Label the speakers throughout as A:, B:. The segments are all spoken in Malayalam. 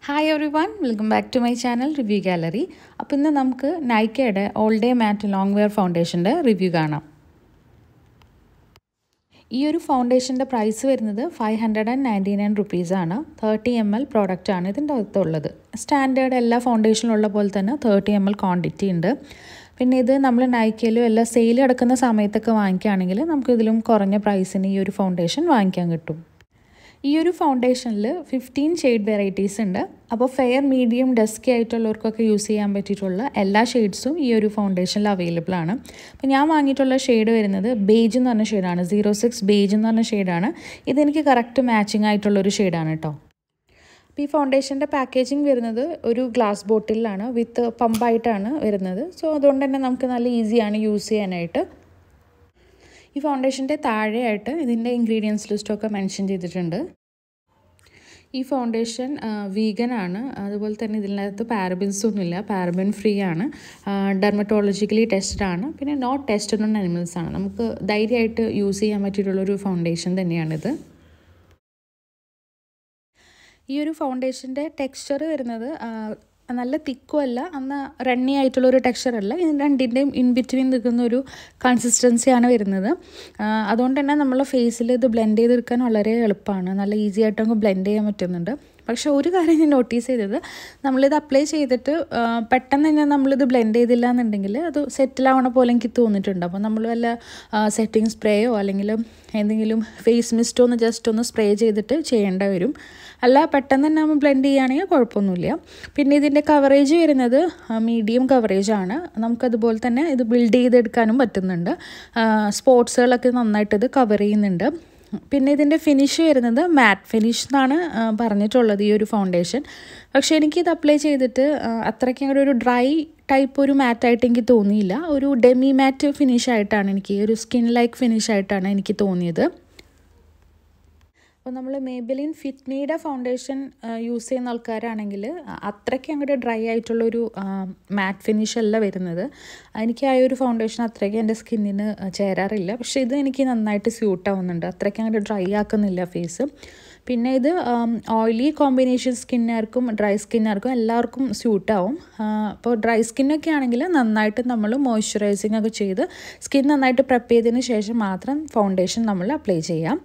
A: hi everyone welcome back to my channel review gallery അപ്പോൾ ഇന്ന് നമുക്ക് നൈക്കയുടെ all day matte long wear ഫൗണ്ടേഷൻ്റെ റിവ്യൂ കാണാം ഈ ഒരു ഫൗണ്ടേഷൻ്റെ പ്രൈസ് വരുന്നത് five hundred and ninety nine റുപ്പീസാണ് തേർട്ടി എം എൽ പ്രോഡക്റ്റാണ് ഇതിൻ്റെ അകത്തുള്ളത് സ്റ്റാൻഡേർഡ് എല്ലാ ഫൗണ്ടേഷനിലുള്ള പോലെ തന്നെ തേർട്ടി എം എൽ ക്വാണ്ടിറ്റി ഉണ്ട് പിന്നെ ഇത് നമ്മൾ നൈക്കയിലും എല്ലാ സെയിൽ കിടക്കുന്ന സമയത്തൊക്കെ വാങ്ങിക്കുകയാണെങ്കിൽ നമുക്ക് ഇതിലും കുറഞ്ഞ പ്രൈസിന് ഈ ഒരു ഫൗണ്ടേഷൻ വാങ്ങിക്കാൻ കിട്ടും ഈ ഒരു ഫൗണ്ടേഷനിൽ ഫിഫ്റ്റീൻ ഷെയ്ഡ് വെറൈറ്റീസ് ഉണ്ട് അപ്പോൾ ഫെയർ മീഡിയം ഡസ്കി ആയിട്ടുള്ളവർക്കൊക്കെ യൂസ് ചെയ്യാൻ പറ്റിയിട്ടുള്ള എല്ലാ ഷെയ്ഡ്സും ഈ ഒരു ഫൗണ്ടേഷനിൽ അവൈലബിൾ ആണ് അപ്പോൾ ഞാൻ വാങ്ങിയിട്ടുള്ള ഷെയ്ഡ് വരുന്നത് ബേജ് എന്ന് പറഞ്ഞ ഷെയ്ഡാണ് സീറോ സിക്സ് ബേജ് എന്ന് പറഞ്ഞ ഷെയ്ഡാണ് ഇതെനിക്ക് കറക്റ്റ് മാച്ചിങ് ആയിട്ടുള്ളൊരു ഷെയ്ഡാണ് കേട്ടോ അപ്പോൾ ഈ ഫൗണ്ടേഷൻ്റെ പാക്കേജിങ് വരുന്നത് ഒരു ഗ്ലാസ് ബോട്ടിലാണ് വിത്ത് പമ്പായിട്ടാണ് വരുന്നത് സോ അതുകൊണ്ട് തന്നെ നമുക്ക് നല്ല ഈസിയാണ് യൂസ് ചെയ്യാനായിട്ട് ഈ ഫൗണ്ടേഷൻ്റെ താഴെയായിട്ട് ഇതിൻ്റെ ഇൻഗ്രീഡിയൻസ് ലിസ്റ്റൊക്കെ മെൻഷൻ ചെയ്തിട്ടുണ്ട് ഈ ഫൗണ്ടേഷൻ വീഗൻ ആണ് അതുപോലെ തന്നെ ഇതിനകത്ത് പാരബിൻസ് ഒന്നുമില്ല പാരബിൻ ഫ്രീ ആണ് ഡെർമറ്റോളജിക്കലി ടെസ്റ്റഡ് ആണ് പിന്നെ നോട്ട് ടെസ്റ്റഡ് ഓൺ അനിമൽസ് ആണ് നമുക്ക് ധൈര്യമായിട്ട് യൂസ് ചെയ്യാൻ പറ്റിയിട്ടുള്ളൊരു ഫൗണ്ടേഷൻ തന്നെയാണിത് ഈ ഒരു ഫൗണ്ടേഷൻ്റെ ടെക്സ്ചർ വരുന്നത് നല്ല തിക്കും അല്ല എന്നാൽ റണ്ണി ആയിട്ടുള്ള ഒരു ടെക്സ്ചർ അല്ല ഇത് രണ്ടിൻ്റെയും ഇൻ ബിറ്റ്വീൻ നിൽക്കുന്ന ഒരു കൺസിസ്റ്റൻസിയാണ് വരുന്നത് അതുകൊണ്ട് തന്നെ നമ്മളെ ഫേസിൽ ഇത് ബ്ലെൻഡ് ചെയ്തെടുക്കാൻ വളരെ എളുപ്പമാണ് നല്ല ഈസി ആയിട്ട് നമുക്ക് ബ്ലെൻഡ് ചെയ്യാൻ പറ്റുന്നുണ്ട് പക്ഷേ ഒരു കാര്യം ഞാൻ നോട്ടീസ് ചെയ്തത് നമ്മളിത് അപ്ലൈ ചെയ്തിട്ട് പെട്ടെന്ന് തന്നെ നമ്മളിത് ബ്ലെൻഡ് ചെയ്തില്ല എന്നുണ്ടെങ്കിൽ അത് സെറ്റിലാവണ പോലെ എനിക്ക് തോന്നിയിട്ടുണ്ട് അപ്പോൾ നമ്മൾ വല്ല സെറ്റിംഗ് സ്പ്രേയോ അല്ലെങ്കിൽ എന്തെങ്കിലും ഫേസ് മിസ്റ്റോ ഒന്ന് ജസ്റ്റ് ഒന്ന് സ്പ്രേ ചെയ്തിട്ട് ചെയ്യേണ്ടി വരും അല്ല പെട്ടെന്ന് തന്നെ നമ്മൾ ബ്ലെൻഡ് ചെയ്യുകയാണെങ്കിൽ കുഴപ്പമൊന്നുമില്ല പിന്നെ ഇതിൻ്റെ കവറേജ് വരുന്നത് മീഡിയം കവറേജ് ആണ് നമുക്കതുപോലെ തന്നെ ഇത് ബിൽഡ് ചെയ്തെടുക്കാനും പറ്റുന്നുണ്ട് സ്പോർട്സുകളൊക്കെ നന്നായിട്ട് ഇത് കവർ ചെയ്യുന്നുണ്ട് പിന്നെ ഇതിൻ്റെ ഫിനിഷ് വരുന്നത് മാറ്റ് ഫിനിഷ് എന്നാണ് പറഞ്ഞിട്ടുള്ളത് ഈ ഒരു ഫൗണ്ടേഷൻ പക്ഷേ എനിക്കിത് അപ്ലൈ ചെയ്തിട്ട് അത്രയ്ക്ക് അങ്ങോട്ട് ഒരു ഡ്രൈ ടൈപ്പ് ഒരു മാറ്റായിട്ട് എനിക്ക് തോന്നിയില്ല ഒരു ഡെമി മാറ്റ് ഫിനിഷ് ആയിട്ടാണ് എനിക്ക് ഒരു സ്കിൻ ലൈക്ക് ഫിനിഷ് ആയിട്ടാണ് എനിക്ക് തോന്നിയത് അപ്പോൾ നമ്മൾ മേബലിൻ ഫിറ്റ്മിയുടെ ഫൗണ്ടേഷൻ യൂസ് ചെയ്യുന്ന ആൾക്കാരാണെങ്കിൽ അത്രയ്ക്ക് അങ്ങോട്ട് ഡ്രൈ ആയിട്ടുള്ളൊരു മാറ്റ് ഫിനിഷ് അല്ല വരുന്നത് എനിക്ക് ആ ഒരു ഫൗണ്ടേഷൻ അത്രയ്ക്ക് എൻ്റെ സ്കിന്നിന് ചേരാറില്ല പക്ഷേ ഇത് എനിക്ക് നന്നായിട്ട് സ്യൂട്ട് ആവുന്നുണ്ട് അത്രയ്ക്ക് അങ്ങോട്ട് ഡ്രൈ ആക്കുന്നില്ല ഫേസ് പിന്നെ ഇത് ഓയിലി കോമ്പിനേഷൻ സ്കിന്നുകാർക്കും ഡ്രൈ സ്കിന്നുകാർക്കും എല്ലാവർക്കും സ്യൂട്ടാവും അപ്പോൾ ഡ്രൈ സ്കിന്നൊക്കെ ആണെങ്കിൽ നന്നായിട്ട് നമ്മൾ മോയ്സ്ചറൈസിങ് ഒക്കെ ചെയ്ത് സ്കിൻ നന്നായിട്ട് പ്രെപ്പ് ചെയ്തതിന് ശേഷം മാത്രം ഫൗണ്ടേഷൻ നമ്മൾ അപ്ലൈ ചെയ്യാം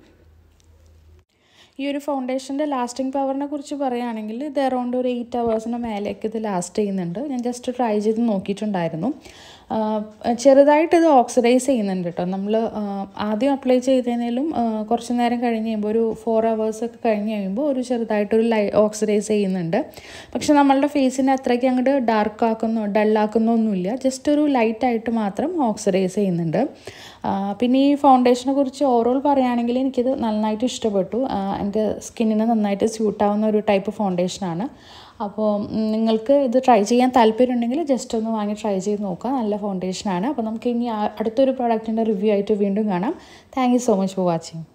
A: ഈ ഒരു ഫൗണ്ടേഷൻ്റെ ലാസ്റ്റിംഗ് പവറിനെ കുറിച്ച് പറയുകയാണെങ്കിൽ ഇത് അറൗണ്ട് ഒരു എയ്റ്റ് അവേഴ്സിന് മേലേക്ക് ഇത് ലാസ്റ്റ് ചെയ്യുന്നുണ്ട് ഞാൻ ജസ്റ്റ് ട്രൈ ചെയ്ത് നോക്കിയിട്ടുണ്ടായിരുന്നു ചെറുതായിട്ട് ഇത് ഓക്സിഡൈസ് ചെയ്യുന്നുണ്ട് കേട്ടോ നമ്മൾ ആദ്യം അപ്ലൈ ചെയ്തതിനേലും കുറച്ച് നേരം കഴിഞ്ഞ് കഴിയുമ്പോൾ ഒരു ഫോർ അവേഴ്സൊക്കെ കഴിഞ്ഞ് കഴിയുമ്പോൾ ഒരു ചെറുതായിട്ടൊരു ലൈ ഓക്സിഡൈസ് ചെയ്യുന്നുണ്ട് പക്ഷെ നമ്മളുടെ ഫേസിനെ അത്രയ്ക്ക് അങ്ങോട്ട് ഡാർക്ക് ആക്കുന്നോ ഡള്ളാക്കുന്നൊന്നുമില്ല ജസ്റ്റ് ഒരു ലൈറ്റായിട്ട് മാത്രം ഓക്സിഡൈസ് ചെയ്യുന്നുണ്ട് പിന്നെ ഈ ഫൗണ്ടേഷനെ കുറിച്ച് ഓവറോൾ പറയുകയാണെങ്കിൽ എനിക്കിത് നന്നായിട്ട് ഇഷ്ടപ്പെട്ടു എൻ്റെ സ്കിന്നിന് നന്നായിട്ട് സ്യൂട്ടാവുന്ന ഒരു ടൈപ്പ് ഫൗണ്ടേഷനാണ് അപ്പോൾ നിങ്ങൾക്ക് ഇത് ട്രൈ ചെയ്യാൻ താല്പര്യമുണ്ടെങ്കിൽ ജസ്റ്റ് ഒന്ന് വാങ്ങി ട്രൈ ചെയ്ത് നോക്കുക നല്ല ഫൗണ്ടേഷനാണ് അപ്പോൾ നമുക്ക് ഇനി അടുത്തൊരു പ്രോഡക്റ്റിൻ്റെ റിവ്യൂ ആയിട്ട് വീണ്ടും കാണാം thank so much for watching